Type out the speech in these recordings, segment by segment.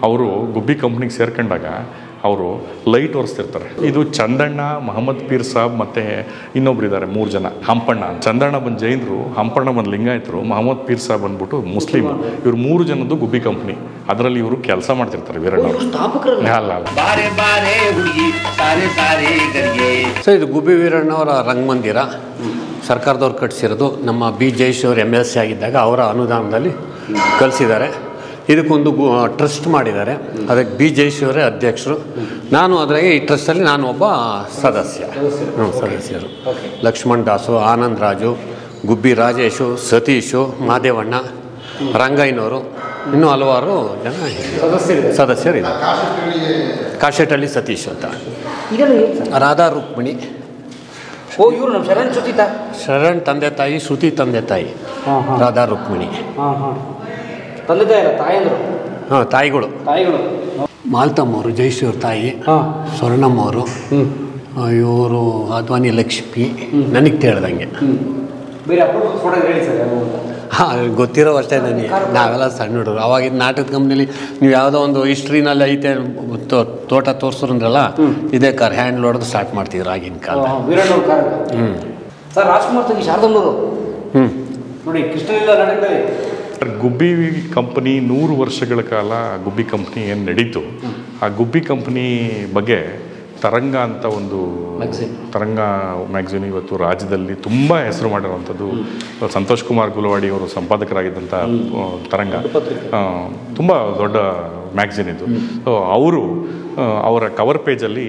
ಅವರು ಗುಬ್ಬಿ ಕಂಪ್ನಿಗೆ ಸೇರ್ಕೊಂಡಾಗ ಅವರು ಲೈಟ್ ಒರೆಸ್ತಿರ್ತಾರೆ ಇದು ಚಂದಣ್ಣ ಮಹಮ್ಮದ್ ಪೀರ್ ಸಾಬ್ ಮತ್ತೆ ಇನ್ನೊಬ್ರು ಇದ್ದಾರೆ ಮೂರು ಜನ ಹಂಪಣ್ಣ ಚಂದಣ್ಣ ಬಂದು ಜೈನರು ಹಂಪಣ್ಣ ಬಂದು ಲಿಂಗಾಯತರು ಮಹಮ್ಮದ್ ಪೀರ್ ಸಾಬ್ ಬಂದ್ಬಿಟ್ಟು ಮುಸ್ಲಿಮ್ ಇವ್ರು ಮೂರು ಜನದ್ದು ಗುಬ್ಬಿ ಕಂಪ್ನಿ ಅದರಲ್ಲಿ ಇವರು ಕೆಲಸ ಮಾಡ್ತಿರ್ತಾರೆ ವೀರಣ್ಣ ಅವರು ಸ್ಥಾಪಕರಲ್ಲ ಅಲ್ಲ ಅಲ್ಲ ಬಾರೆ ಬಾರೆ ಹುಡುಗಿ ಸಾರೆ ಸಾರೆ ಗರಿಗೆ ಸರ್ ಇದು ಗುಬ್ಬಿ ವೀರಣ್ಣವರ ರಂಗಮಂದಿರ ಸರ್ಕಾರದವ್ರು ಕಟ್ಟಿಸಿರೋದು ನಮ್ಮ B Jayeshwar M L C ಆಗಿದ್ದಾಗ ಅವರ ಅನುದಾನದಲ್ಲಿ ಕಲಿಸಿದ್ದಾರೆ ಇದಕ್ಕೊಂದು ಗು ಟ್ರಸ್ಟ್ ಮಾಡಿದ್ದಾರೆ ಅದಕ್ಕೆ ಬಿ ಜಯೇಶ್ವರೇ ಅಧ್ಯಕ್ಷರು ನಾನು ಅದ್ರಾಗೆ ಈ ಟ್ರಸ್ಟಲ್ಲಿ ನಾನು ಒಬ್ಬ ಸದಸ್ಯ ಹ್ಞೂ ಸದಸ್ಯರು ಲಕ್ಷ್ಮಣ್ ದಾಸು ಆನಂದ್ ರಾಜು ಗುಬ್ಬಿ ರಾಜೇಶು ಸತೀಶು ಮಾದೇವಣ್ಣ ರಂಗಯ್ಯನವರು ಇನ್ನೂ ಹಲವಾರು ಜನ ಸದಸ್ಯರಿದ್ದಾರೆ ಕಾಶೆಟಳ್ಳಿ ಸತೀಶ್ ಅಂತ ಇದೆಲ್ಲ ಏನು ಸರ್ ರಾಧಾ ರುಕ್ಮಿಣಿ ಓ ಇವರು ನಮ್ಮ ಶರಣ್ ಸುಚಿತ ಶರಣ್ ತಂದೆ ತಾಯಿ ಶ್ರುತಿ ತಂದೆ ತಾಯಿ ಹಾಂ ಹಾಂ ರಾಧಾ ರುಕ್ಮಿಣಿ ಹಾಂ ಹಾಂ ತಂದೆ ತಾಯಿ ಅಲ್ಲ ತಾಯಂದರು ಹಾಂ ತಾಯಿಗಳು ತಾಯಿಗಳು ಮಾಲ್ತಮ್ಮವರು ಜಯಶ್ವರ್ ತಾಯಿ ಹಾಂ ಸ್ವರ್ಣಮ್ಮವರು ಹ್ಞೂ ಇವರು ಅದ್ವಾನಿ ಲಕ್ಷ್ಮಿ ನನಗೆ ತಿಳಿದಂಗೆ ಹ್ಞೂ ಬೇರೆ ಅಪ್ರೂಪದ ಫೋಟೋ ಹೇಳಿ ಸರ್ ಯಾರು ಅಂತ ಹಾಂ ಗೊತ್ತಿರೋ ಅಷ್ಟೇ ನನಗೆ ನಾವೆಲ್ಲ ಸಣ್ಣ ಹುಡುಗರು ಅವಾಗಿನ ನಾಟಕದ ಕಂಪ್ನಿಲಿ ನೀವು ಯಾವುದೋ ಒಂದು ಹಿಸ್ಟ್ರಿನಲ್ಲಿ ಐತೆ ತೋ- ತೋಟ ತೋರಿಸ್ರಂದ್ರಲ್ಲ ಇದೇ ಕಾರ್ ಹ್ಯಾಂಡ್ ಹೊಡೆದು ಸ್ಟಾರ್ಟ್ ಮಾಡ್ತಿದ್ರು ಆಗಿನ ಕಾಲ ವೀರಣ್ಣವ್ರ ಕಾರ್ ಹ್ಞೂ ಸರ್ ರಾಜ್ಕುಮಾರ್ ತಂಗಿ ಶಾರದಮ್ಮನವರು ಹ್ಞೂ ನೋಡಿ ಕೃಷ್ಣಲಿಲ್ಲ ನಾಟಕದಲ್ಲಿ ಗುಬ್ಬಿ ಕಂಪನಿ ನೂರು ವರ್ಷಗಳ ಕಾಲ ಗುಬ್ಬಿ ಕಂಪ್ನಿ ಏನು ನಡೀತು ಆ ಗುಬ್ಬಿ ಕಂಪ್ನಿ ಬಗ್ಗೆ ತರಂಗ ಅಂತ ಒಂದು Magazine. ತರಂಗ ಮ್ಯಾಗ್ಝಿನ್ ಇವತ್ತು ರಾಜ್ಯದಲ್ಲಿ ತುಂಬ ಹೆಸರು ಮಾಡಿರುವಂಥದ್ದು ಸಂತೋಷ್ ಕುಮಾರ್ ಗುಲವಾಡಿ ಅವರು ಸಂಪಾದಕರಾಗಿದ್ದಂಥ ಆ, ತರಂಗ ಆ, ತುಂಬ ದೊಡ್ಡ ಮ್ಯಾಗ್ಝಿನ್ ಇದು ಸೊ ಅವರು ಆ, ಅವರ ಕವರ್ ಪೇಜಲ್ಲಿ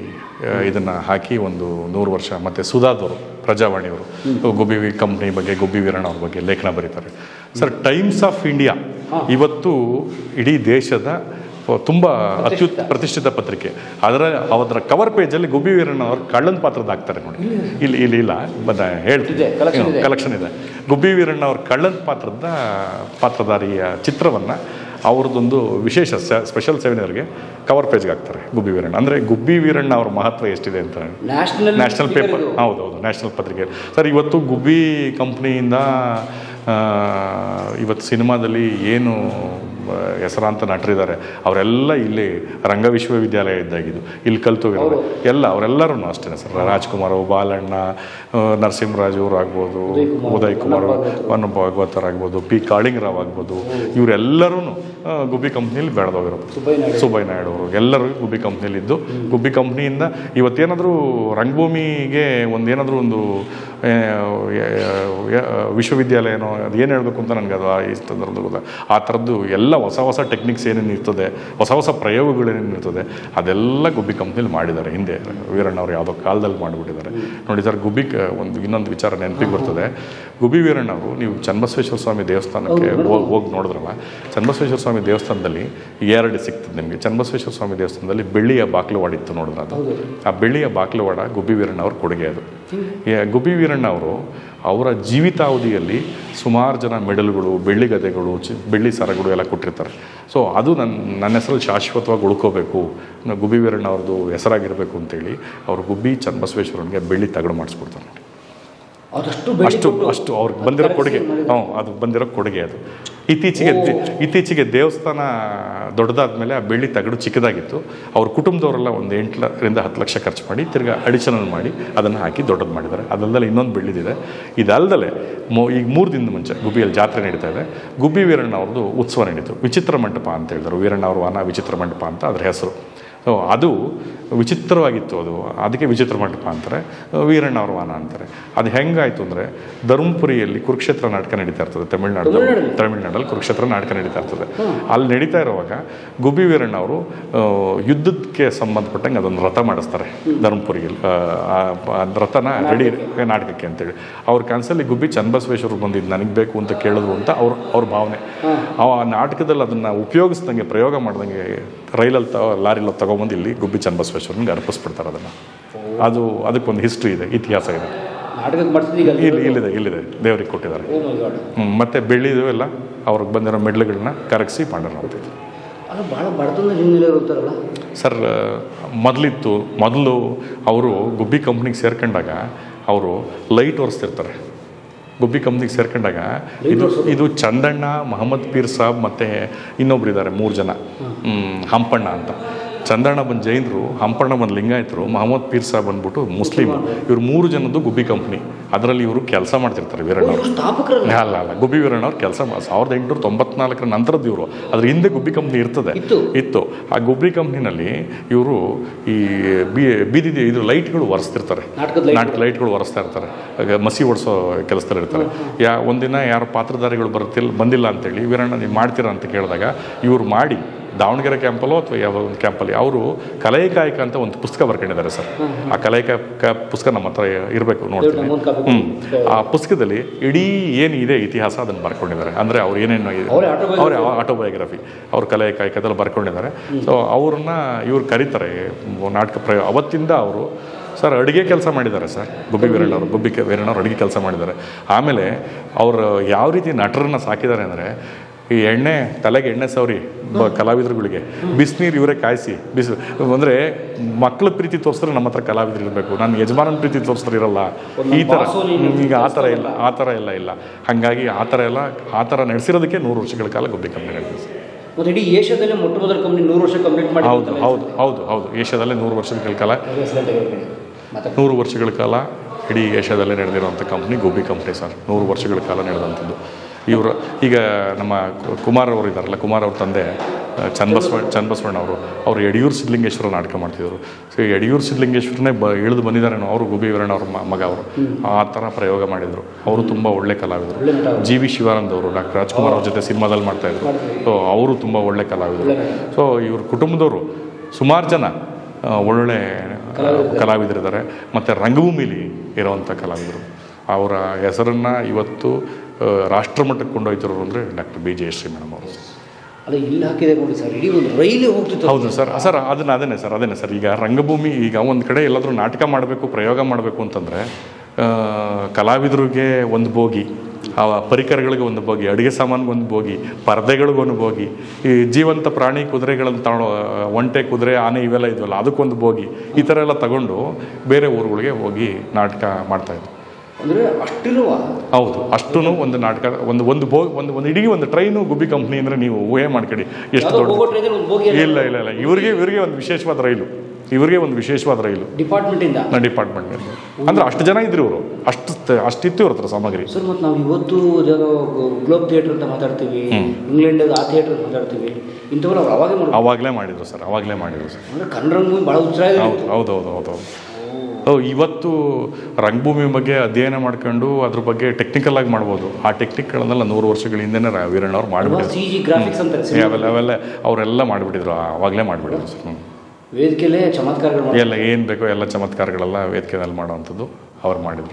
ಇದನ್ನು ಹಾಕಿ ಒಂದು ನೂರು ವರ್ಷ ಮತ್ತು ಸುಧಾದವರು ಪ್ರಜಾವಾಣಿಯವರು ಗುಬ್ಬಿ ಕಂಪ್ನಿ ಬಗ್ಗೆ ಗುಬ್ಬಿ ವೀರಣ್ಣ ಅವ್ರ ಬಗ್ಗೆ ಲೇಖನ ಬರೀತಾರೆ ಸರ್ ಟೈಮ್ಸ್ ಆಫ್ ಇಂಡಿಯಾ ಇವತ್ತು ಇಡೀ ದೇಶದ ತುಂಬ ಅತ್ಯುತ್ ಪ್ರತಿಷ್ಠಿತ ಪತ್ರಿಕೆ ಅದರ ಅದರ ಕವರ್ ಪೇಜಲ್ಲಿ ಗುಬ್ಬಿ ವೀರಣ್ಣ ಅವ್ರು ಕಳ್ಳನ ಪಾತ್ರದ ಹಾಕ್ತಾರೆ ನೋಡಿ ಇಲ್ಲಿ ಇಲ್ಲಿ ಇಲ್ಲ ಬದ ಹೇಳ್ತೀನಿ ಇದೆ, collection ಇದೆ. ಕಲೆಕ್ಷನ್ ಇದೆ ಗುಬ್ಬಿ ವೀರಣ್ಣ ಅವ್ರ ಕಳ್ಳನ ಪಾತ್ರದ ಪಾತ್ರಧಾರಿಯ ಚಿತ್ರವನ್ನು ಅವ್ರದ್ದೊಂದು ವಿಶೇಷ ಸ್ಪೆಷಲ್ ಸೆವೆನಿಯರ್ಗೆ ಕವರ್ ಪೇಜ್ಗೆ ಹಾಕ್ತಾರೆ ಗುಬ್ಬಿ ವೀರಣ್ಣ ಅಂದರೆ ಗುಬ್ಬಿ ವೀರಣ್ಣ ಅವ್ರ ಮಹತ್ವ ಎಷ್ಟಿದೆ ಅಂತ ನ್ಯಾಷನಲ್ ನ್ಯಾಷನಲ್ ಪೇಪರ್ ಹೌದೌದು ನ್ಯಾಷನಲ್ ಪತ್ರಿಕೆ ಸರ್ ಇವತ್ತು ಗುಬ್ಬಿ ಕಂಪ್ನಿಯಿಂದ ಆ, ಇವತ್ತು ಸಿನಿಮಾದಲ್ಲಿ ಏನು ಆ, ಹೆಸರಾಂತ ನಟರಿದ್ದಾರೆ ಅವರೆಲ್ಲ ಇಲ್ಲಿ ರಂಗ ವಿಶ್ವವಿದ್ಯಾಲಯ ಇದ್ದಾಗಿದ್ದು ಇಲ್ಲಿ ಕಲ್ತೋಗಿರೋರು ಎಲ್ಲ ಅವರೆಲ್ಲರೂ ಅಷ್ಟೇ ಸರ್ ರಾಜ್ಕುಮಾರ್ ಬಾಲಣ್ಣ ಆ, ನರಸಿಂಹರಾಜ್ ಅವರು ಆಗ್ಬೋದು ಉದಯ್ ಕುಮಾರ್ ವನ ಭಾಗವತರ್ ಆಗ್ಬೋದು ಪಿ ಕಾಳಿಂಗರಾವ್ ಆಗ್ಬೋದು ಇವರೆಲ್ಲರೂ ಗುಬ್ಬಿ ಕಂಪ್ನಿಯಲ್ಲಿ ಬೆಳೆದೋಗಿರೋದು ಸುಬ್ಬಯ್ಯ ನಾಯ್ಡು ಅವರು ಎಲ್ಲರೂ ಗುಬ್ಬಿ ಕಂಪ್ನಿಯಲ್ಲಿದ್ದು ಗುಬ್ಬಿ ಕಂಪ್ನಿಯಿಂದ ಇವತ್ತೇನಾದರೂ ರಂಗಭೂಮಿಗೆ ಒಂದೇನಾದರೂ ಒಂದು ಆ, ಯ- ವಿಶ್ವವಿದ್ಯಾಲಯನೋ ಅದು ಏನು ಹೇಳಬೇಕು ಅಂತ ನನಗೆ ಅದು ಆ- ಈ ಸಂದರ್ಭದಲ್ಲಿ ಗೊತ್ತಿಲ್ಲ. ಆ ಥರದ್ದು ಎಲ್ಲ ಹೊಸ ಹೊಸ ಟೆಕ್ನಿಕ್ಸ್ ಏನೇನು ಇರ್ತದೆ ಹೊಸ ಹೊಸ ಪ್ರಯೋಗಗಳೇನೇನು ಇರ್ತದೆ ಅದೆಲ್ಲ ಗುಬ್ಬಿ ಕಂಪ್ನಿಲಿ ಮಾಡಿದ್ದಾರೆ ಹಿಂದೆ ವೀರಣ್ಣ ಅವರು ಯಾವುದೋ ಕಾಲದಲ್ಲಿ ಮಾಡಿಬಿಟ್ಟಿದ್ದಾರೆ ನೋಡಿ ಸರ್ ಗುಬ್ಬಿ ಕ- ಒಂದು ಇನ್ನೊಂದು ವಿಚಾರ ನೆನಪಿಗೆ ಬರ್ತದೆ ಗುಬ್ಬಿ ವೀರಣ್ಣ ಅವರು ನೀವು ಚನ್ನಬಸವೇಶ್ವರ ಸ್ವಾಮಿ ದೇವಸ್ಥಾನಕ್ಕೆ ಹೋಗಿ ಹೋಗಿ ನೋಡಿದ್ರಲ್ಲ ಚನ್ನಬಸವೇಶ್ವರ ಸ್ವಾಮಿ ದೇವಸ್ಥಾನದಲ್ಲಿ ಎರಡು ಸಿಗ್ತದೆ ನಿಮಗೆ ಚನ್ನಬಸವೇಶ್ವರ ಸ್ವಾಮಿ ದೇವಸ್ಥಾನದಲ್ಲಿ ಬೆಳ್ಳಿಯ ಬಾಕ್ಲವಾಡ ಇತ್ತು ನೋಡಿದ್ರೆ ಅದು ಆ ಬೆಳ್ಳಿಯ ಬಾಕ್ಲವಾಡ ಗುಬ್ಬಿ ವೀರಣ್ಣ ಅವ್ರ ಕೊಡುಗೆ ಅದು ಈ ಗುಬ್ಬಿ ವೀರಣ್ಣ ಅವರು ಅವರ ಜೀವಿತಾವಧಿಯಲ್ಲಿ ಸುಮಾರು ಜನ ಮೆಡಲ್ಗಳು ಬೆಳ್ಳಿ ಗದೆಗಳು ಚಿ ಬೆಳ್ಳಿ ಸರಗಳು ಎಲ್ಲ ಕೊಟ್ಟಿರ್ತಾರೆ ಸೊ ಅದು ನನ್ನ ನನ್ನ ಹೆಸರಲ್ಲಿ ಶಾಶ್ವತವಾಗಿ ಉಳ್ಕೋಬೇಕು ನ- ಗುಬ್ಬಿ ವೀರಣ್ಣ ಅವ್ರದ್ದು ಹೆಸರಾಗಿರಬೇಕು ಅಂತೇಳಿ ಅವರು ಗುಬ್ಬಿ ಚನ್ನಬಸವೇಶ್ವರನಿಗೆ ಬೆಳ್ಳಿ ತಗಡು ಮಾಡಿಸ್ಬಿಡ್ತಾರೆ ನೋಡಿ ಅದಷ್ಟು ಬೆಳ್ಳಿ ಅಷ್ಟು ಕೊಟ್ಟು ಅಷ್ಟು ಅವ್ರಿಗೆ ಬಂದಿರೋ ಕೊಡುಗೆ ಹ್ಞೂ ಅದು ಬಂದಿರೋ ಕೊಡುಗೆ ಅದು ಇತ್ತೀಚೆಗೆ ದೇ- ಇತ್ತೀಚೆಗೆ ದೇವಸ್ಥಾನ ದೊಡ್ಡದಾದ್ಮೇಲೆ ಆ ಬೆಳ್ಳಿ ತಗಡು ಚಿಕ್ಕದಾಗಿತ್ತು ಅವ್ರ ಕುಟುಂಬದವರೆಲ್ಲ ಒಂದು ಎಂಟರಿಂದ ಹತ್ತು ಲಕ್ಷ ಖರ್ಚು ಮಾಡಿ ತಿರ್ಗಾ ಅಡಿಷನಲ್ ಮಾಡಿ ಅದನ್ನು ಹಾಕಿ ದೊಡ್ಡದು ಮಾಡಿದ್ದಾರೆ ಅದಲ್ಲದೆ ಇನ್ನೊಂದು ಬೆಳ್ಳಿದಿದೆ ಇದಲ್ಲದೆ ಮೊ ಈಗ ಮೂರು ದಿನದ ಮುಂಚೆ ಗುಬ್ಬಿಯಲ್ಲಿ ಜಾತ್ರೆ ನಡೀತಾ ಇದೆ ಗುಬ್ಬಿ ವೀರಣ್ಣ ಅವ್ರದ್ದು ಉತ್ಸವ ನಡೀತು ವಿಚಿತ್ರ ಮಂಟಪ ಅಂತ ಹೇಳಿದ್ರು ವೀರಣ್ಣ ಅವ್ರ ವಾನ ವಿಚಿತ್ರ ಮಂಟಪ ಅಂತ ಅದ್ರ ಹೆಸರು ಸೊ ಅದು ವಿಚಿತ್ರವಾಗಿತ್ತು ಅದು ಅದಕ್ಕೆ ವಿಚಿತ್ರ ಮಂಟಪ ಅಂತಾರೆ ವೀರಣ್ಣ ಅವ್ರ ವಾನ ಅಂತಾರೆ ಅದು ಹೆಂಗಾಯ್ತು ಅಂದರೆ ಧರ್ಮಪುರಿಯಲ್ಲಿ ಕುರುಕ್ಷೇತ್ರ ನಾಟಕ ನಡೀತಾ ಇರ್ತದೆ ತಮಿಳ್ನಾಡು ತಮಿಳ್ನಾಡಲ್ಲಿ ಕುರುಕ್ಷೇತ್ರ ನಾಟಕ ನಡೀತಾ ಇರ್ತದೆ ಅಲ್ಲಿ ನಡೀತಾ ಇರುವಾಗ ಗುಬ್ಬಿ ವೀರಣ್ಣ ಅವರು ಆ, ಯುದ್ಧಕ್ಕೆ ಸಂಬಂಧಪಟ್ಟಂಗೆ ಅದೊಂದು ರಥ ಮಾಡಿಸ್ತಾರೆ ಧರ್ಮಪುರಿಯಲ್ಲಿ ಆ, ಆ ಆ ರಥನ ರೆಡಿ ನಾಟಕಕ್ಕೆ ಅಂತೇಳಿ ಅವ್ರ ಕನಸಲ್ಲಿ ಗುಬ್ಬಿ ಚನ್ನಬಸವೇಶ್ವರ ಬಂದಿದ್ದು ನನಗೆ ಬೇಕು ಅಂತ ಕೇಳಿದ್ರು ಅಂತ ಅವ್ರ ಅವ್ರ ಭಾವನೆ ಆ ನಾಟಕದಲ್ಲಿ ಅದನ್ನು ಉಪಯೋಗಿಸ್ದಂಗೆ ಪ್ರಯೋಗ ಮಾಡ್ದಂಗೆ ರೈಲಲ್ಲಿ ತ ಲಾರಿಲಲ್ಲಿ ತಗೊಂಬಂದು ಇಲ್ಲಿ ಗುಬ್ಬಿ ಚನ್ನಬಸವೇಶ್ವರನಿಗೆ ಅರ್ಪಿಸ್ಬಿಡ್ತಾರೆ ಅದನ್ನು ಅದು ಅದಕ್ಕೊಂದು ಹಿಸ್ಟ್ರಿ ಇದೆ ಇತಿಹಾಸ ಇದೆ ನಾಟಕಕ್ಕೆ ಮಾಡ್ತಿದ್ದು ಈಗ ಇಲ್ಲಿ ಇಲ್ಲಿದೆ ಇಲ್ಲಿದೆ ದೇವರಿಗೆ ಕೊಟ್ಟಿದ್ದಾರೆ ಓ ಮೈ ಗಾಡ್ ಹ್ಮ್, ಮತ್ತೆ ಬೆಳ್ಳಿದು ಎಲ್ಲ ಅವ್ರಿಗೆ ಬಂದಿರೋ ಮೆಡ್ಲ್ಗಳನ್ನ ಕರಗಿಸಿ ಮಾಡಿರೋಂಥದ್ದು ಅದು ಭಾಳ ಬಡತನ ಹಿನ್ನೆಲೆ ಇರ್ತಾರಲ್ಲ ಸರ್ ಮೊದಲಿತ್ತು ಮೊದಲು ಅವರು ಗುಬ್ಬಿ ಕಂಪ್ನಿಗೆ ಸೇರ್ಕೊಂಡಾಗ ಅವರು ಲೈಟ್ ಒರೆಸ್ತಿರ್ತಾರೆ ಗುಬ್ಬಿ ಕಂಪ್ನಿಗೆ ಸೇರ್ಕೊಂಡಾಗ ಇದು ಇದು ಚಂದಣ್ಣ ಮೊಹಮ್ಮದ್ ಪೀರ್ ಸಾಬ್ ಮತ್ತು ಇನ್ನೊಬ್ರು ಇದ್ದಾರೆ ಮೂರು ಜನ ಹ್ಮ್, ಹಂಪಣ್ಣ ಅಂತ ಚಂದಣ್ಣ ಬಂದು ಜೈನರು ಹಂಪಣ್ಣ ಬಂದು ಲಿಂಗಾಯತರು ಮೊಹಮ್ಮದ್ ಪೀರ್ ಸಾಬ್ ಬಂದ್ಬಿಟ್ಟು ಮುಸ್ಲಿಮ್ ಇವ್ರು ಮೂರು ಜನದ್ದು ಗುಬ್ಬಿ ಕಂಪ್ನಿ ಅದರಲ್ಲಿ ಇವರು ಕೆಲಸ ಮಾಡ್ತಿರ್ತಾರೆ ವೀರಣ್ಣವ್ರು ಇವ್ರು ಸ್ಥಾಪಕರಲ್ಲ ಅಲ್ಲ ಅಲ್ಲ ಗುಬ್ಬಿ ವೀರಣ್ಣವ್ರು ಕೆಲಸ ಸಾವಿರದ ಎಂಟುನೂರ ತೊಂಬತ್ನಾಲ್ಕರ ನಂತರದ್ದು ಇವರು ಅದ್ರ ಹಿಂದೆ ಗುಬ್ಬಿ ಕಂಪ್ನಿ ಇರ್ತದೆ ಇತ್ತು. ಇತ್ತು ಆ ಗುಬ್ಬಿ ಕಂಪ್ನಿನಲ್ಲಿ ಇವರು ಈ ಬಿ ಬೀದಿ ಇದು ಲೈಟ್ಗಳು ಒರೆಸ್ತಿರ್ತಾರೆ ನಾಟಕದ light ನಾಟಕ ಲೈಟ್ಗಳು ಒರೆಸ್ತಾ ಇರ್ತಾರೆ ಆಗ ಮಸಿ ಓಡಿಸೋ ಕೆಲಸದಲ್ಲಿ ಇರ್ತಾರೆ ಯಾ ಒಂದಿನ ಯಾರು ಪಾತ್ರಧಾರಿಗಳು ಬರ್ತಿಲ್ಲ ಬಂದಿಲ್ಲ ಅಂತೇಳಿ ವೀರಣ್ಣ ನೀವು ಮಾಡ್ತೀರಾ ಅಂತ ಕೇಳಿದಾಗ ಇವ್ರು ಮಾಡಿ ದಾವಣಗೆರೆ ಕ್ಯಾಂಪಲ್ಲೋ ಅಥವಾ ಯಾವ ಒಂದು ಕ್ಯಾಂಪಲ್ಲಿ ಅವರು ಕಲೈ ಕಾಯಕ ಅಂತ ಒಂದು ಪುಸ್ತಕ ಬರ್ಕೊಂಡಿದ್ದಾರೆ ಸರ್ ಆ ಕಲೈ ಕಾಯಕ ಪುಸ್ತಕ ನಮ್ಮ ಹತ್ರ ಇರಬೇಕು ನೋಡ್ತೀನಿ ನಮ್ಮೊಂದು ಕಾಪಿ ಹ್ಮ್ ಆ ಪುಸ್ತಕದಲ್ಲಿ ಇಡೀ ಏನಿದೆ ಇತಿಹಾಸ ಅದನ್ನು ಬರ್ಕೊಂಡಿದ್ದಾರೆ ಅಂದರೆ ಅವ್ರು ಏನೇನು ಇದೆ ಅವರೇ autobiography. ಅವರೇ ಆಟೋಬಯೋಗ್ರಫಿ ಅವ್ರ ಕಲೆ ಕಾಯಕದಲ್ಲಿ ಬರ್ಕೊಂಡಿದ್ದಾರೆ ಸೊ ಅವ್ರನ್ನ ಇವ್ರು ಕರೀತಾರೆ ನಾಟಕ ಪ್ರಯೋಗ ಅವತ್ತಿಂದ ಅವರು ಸರ್ ಅಡುಗೆ ಕೆಲಸ ಮಾಡಿದ್ದಾರೆ ಸರ್ ಗುಬ್ಬಿ ವೀರಣ್ಣವರು ಗುಬ್ಬಿ ಕೆ- ವೀರಣ್ಣವ್ರು ಅಡುಗೆ ಕೆಲಸ ಮಾಡಿದ್ದಾರೆ ಆಮೇಲೆ ಅವರು ಯಾವ ರೀತಿ ನಟರನ್ನ ಸಾಕಿದ್ದಾರೆ ಅಂದರೆ ಈ ಎಣ್ಣೆ ತಲೆಗೆ ಎಣ್ಣೆ ಸವರಿ ಬ ಕಲಾವಿದರುಗಳಿಗೆ ಬಿಸಿನೀರು ಇವರೇ ಕಾಯಿಸಿ ಬಿಸಿ ಅಂದರೆ ಮಕ್ಕಳ ಪ್ರೀತಿ ತೋರಿಸಿದ್ರೆ ನಮ್ಮ ಹತ್ರ ಕಲಾವಿದರು ಇರಬೇಕು ನಾನು ಯಜಮಾನನ ಪ್ರೀತಿ ತೋರಿಸಿದ್ರೆ ಇರಲ್ಲ ಈ ಥರ ಬಾಸು ನೀನು ಈಗ ಆ ಥರ ಇಲ್ಲ ಆ ಥರ ಎಲ್ಲ ಇಲ್ಲ ಹಾಗಾಗಿ ಆ ಥರ ಎಲ್ಲ ಆ ಥರ ನಡೆಸಿರೋದಕ್ಕೆ ನೂರು ವರ್ಷಗಳ ಕಾಲ ಗುಬ್ಬಿ ಕಂಪ್ನಿ ನಡೆದಿದೆ ಸರ್. ಮತ್ತೆ ಇಡೀ ಏಷ್ಯಾದಲ್ಲೇ ಮೊಟ್ಟ ಮೊದಲ ಕಂಪ್ನಿ ನೂರು ವರ್ಷ ಕಂಪ್ಲೀಟ್ ಮಾಡಿ ಹೌದು ಹೌದು ಹೌದು ಹೌದು ಏಷ್ಯಾದಲ್ಲೇ ನೂರು ವರ್ಷಗಳ ಕಾಲ ಮತ್ತೆ ನೂರು ವರ್ಷಗಳ ಕಾಲ ಇಡೀ ಏಷ್ಯಾದಲ್ಲೇ ನಡೆದಿರುವಂಥ ಕಂಪ್ನಿ ಗುಬ್ಬಿ ಕಂಪ್ನಿ ಸರ್ ನೂರು ವರ್ಷಗಳ ಕಾಲ ನಡೆದಂಥದ್ದು ಇವರು ಈಗ ನಮ್ಮ ಕು- ಕುಮಾರ್ ಅವರು ಇದ್ದಾರಲ್ಲ ಕುಮಾರ್ ಅವ್ರ ತಂದೆ ಆ, ಚನ್ನಬಸವ ಚನ್ನಬಸವಣ್ಣ ಅವರು ಅವರು ಯಡಿಯೂರು ಸಿದ್ಧಲಿಂಗೇಶ್ವರ ನಾಟಕ ಮಾಡ್ತಿದ್ರು ಸೊ ಯಡಿಯೂರು ಸಿದ್ಧಲಿಂಗೇಶ್ವರನೇ ಬ ಇಳಿದು ಬಂದಿದ್ದಾರೇನೋ ಅವರು ಗುಬ್ಬಿ ವೀರಣ್ಣ ಅವ್ರ ಮ- ಮಗ ಅವರು ಆ ಥರ ಪ್ರಯೋಗ ಮಾಡಿದರು ಅವರು ತುಂಬ ಒಳ್ಳೆ ಕಲಾವಿದರು ಜಿ ವಿ ಶಿವಾನಂದ್ ಅವರು ಡಾಕ್ಟರ್ ರಾಜ್ಕುಮಾರ್ ಅವ್ರ ಜೊತೆ ಸಿನಿಮಾದಲ್ಲಿ ಮಾಡ್ತಾಯಿದ್ರು ಸೊ ಅವರು ತುಂಬ ಒಳ್ಳೆ ಕಲಾವಿದರು ಸೊ ಇವ್ರ ಕುಟುಂಬದವರು ಸುಮಾರು ಜನ ಆ, ಒಳ್ಳೊಳ್ಳೆ ಕಲಾವಿದರಿದ್ದಾರೆ ಮತ್ತು ರಂಗಭೂಮಿಲಿ ಇರುವಂಥ ಕಲಾವಿದರು ಅವರ ಹೆಸರನ್ನು ಇವತ್ತು ಆ, ರಾಷ್ಟ್ರಮಟ್ಟಕ್ಕೆ ಕೊಂಡೊಯ್ತಿರೋರು ಅಂದರೆ ಡಾಕ್ಟರ್ ಬಿ ಜಯಶ್ರೀ ಮೇಡಮ್ ಅವರು ಅದು ಇಲ್ಲಿ ಹಾಕಿದೆ ನೋಡಿ ಸರ್ ಇಡೀ ಒಂದು ರೈಲೇ ಹೋಗ್ತಿತ್ತು ಹೌದು ಸರ್ ಸರ್ ಅದನ್ನ ಅದೇನೆ ಸರ್ ಅದೇನೆ ಸರ್ ಈಗ ರಂಗಭೂಮಿ ಈಗ ಒಂದು ಕಡೆ ಎಲ್ಲಾದರೂ ನಾಟಕ ಮಾಡಬೇಕು ಪ್ರಯೋಗ ಮಾಡಬೇಕು ಅಂತಂದರೆ ಕಲಾವಿದರಿಗೆ ಒಂದು ಬೋಗಿ ಆ ಪರಿಕರಗಳಿಗೆ ಒಂದು ಬೋಗಿ ಅಡುಗೆ ಸಾಮಾನಿಗೆ ಒಂದು ಬೋಗಿ ಪರದೆಗಳಿಗೆ ಒಂದು ಬೋಗಿ ಈ ಜೀವಂತ ಪ್ರಾಣಿ ಕುದುರೆಗಳನ್ನು ತಗೊಳ್ಳೋ ಒಂಟೆ ಕುದುರೆ ಆನೆ ಇವೆಲ್ಲ ಇದ್ವಲ್ಲ ಅದಕ್ಕೊಂದು ಬೋಗಿ ಈ ಥರ ಎಲ್ಲ ತಗೊಂಡು ಬೇರೆ ಊರುಗಳಿಗೆ ಹೋಗಿ ನಾಟಕ ಮಾಡ್ತಾಯಿದ್ರು ಅಂದ್ರೆ ಅಷ್ಟಿರುವ ಹೌದು ಅಷ್ಟೂ ಒಂದು ನಾಟಕ ಒಂದು ಒಂದು ಬೋ ಒಂದು ಒಂದು ಇಡೀ ಒಂದು ಟ್ರೈನು ಗುಬ್ಬಿ ಕಂಪ್ನಿ ಅಂದರೆ ನೀವು ಊಹೆ ಮಾಡ್ಕೊಳ್ಳಿ ಎಷ್ಟು ಯಾವುದೋ ದೊಡ್ಡ ಹೋಗೋ ಟ್ರೈನಲ್ಲಿ ಒಂದು ಬೋಗಿ ಇಲ್ಲ ಇಲ್ಲ ಇಲ್ಲ ಇವರಿಗೆ ಇವರಿಗೆ ಒಂದು ವಿಶೇಷವಾದ ರೈಲು ಇವರಿಗೆ ಒಂದು ವಿಶೇಷವಾದ ರೈಲು ಡಿಪಾರ್ಟ್ಮೆಂಟ್ ಇಂದ ನನ್ನ ಡಿಪಾರ್ಟ್ಮೆಂಟ್ ಅಂದ್ರೆ ಅಷ್ಟು ಜನ ಇದ್ರು ಇವರು ಅಷ್ಟು ಅಷ್ಟಿತ್ತು ಇವ್ರ ಹತ್ರ ಸಾಮಗ್ರಿ ಸರ್ ಮತ್ತು ನಾವು ಇವತ್ತು ಯಾವುದೋ ಗ್ಲೋಬ್ ಥಿಯೇಟರ್ ಅಂತ ಮಾತಾಡ್ತೀವಿ ಇಂಗ್ಲೆಂಡ್ ಆ ಥಿಯೇಟರ್ ಮಾತಾಡ್ತೀವಿ ಇಂಥವ್ರು ಅವ್ರು ಅವಾಗೇ ಮಾಡ್ತಾರೆ ಅವಾಗಲೇ ಮಾಡಿದ್ರು ಸರ್ ಅವಾಗಲೇ ಮಾಡಿದ್ರು ಸರ್ ಅಂದ್ರೆ ಕನ್ನಡ ರಂಗಭೂಮಿ ಭಾಳ ಉತ್ಸಾಹ ಇದೆ. ಹೌದು ಹೌದು ಹೌದು ಹೌದು ಹೌದು ಹೌದು, ಇವತ್ತು ರಂಗಭೂಮಿ ಬಗ್ಗೆ ಅಧ್ಯಯನ ಮಾಡ್ಕೊಂಡು ಅದ್ರ ಬಗ್ಗೆ ಟೆಕ್ನಿಕಲ್ ಆಗಿ ಮಾಡ್ಬೋದು ಆ ಟೆಕ್ನಿಕ್ಗಳನ್ನೆಲ್ಲ ನೂರು ವರ್ಷಗಳ ಹಿಂದೆನೇ ರಾ- ವೀರಣ್ಣವ್ರು ಅಲ್ವಾ ಮಾಡಿಬಿಟ್ಟಿದ್ರು ಸಿ ಜಿ ಗ್ರಾಫಿಕ್ಸ್ ಅಂತಾರೆ ಸಿನಿಮಾ. ಅವೆಲ್ಲ ಅವೆಲ್ಲ ಅವರೆಲ್ಲ ಮಾಡಿಬಿಟ್ಟಿದ್ರು ಆವಾಗಲೇ ಮಾಡಿಬಿಟ್ಟಿದ್ರು ಸರ್ ಹ್ಞೂ ವೇದಿಕೆಯಲ್ಲೇ ಚಮತ್ಕಾರಗಳು ಮಾಡ್ತಾರೆ. ಎಲ್ಲ ಏನು ಬೇಕೋ ಎಲ್ಲ ಚಮತ್ಕಾರಗಳೆಲ್ಲ ವೇದಿಕೆಯಲ್ಲಿ ಮಾಡೋವಂಥದ್ದು ಅವ್ರು ಮಾಡಿದರು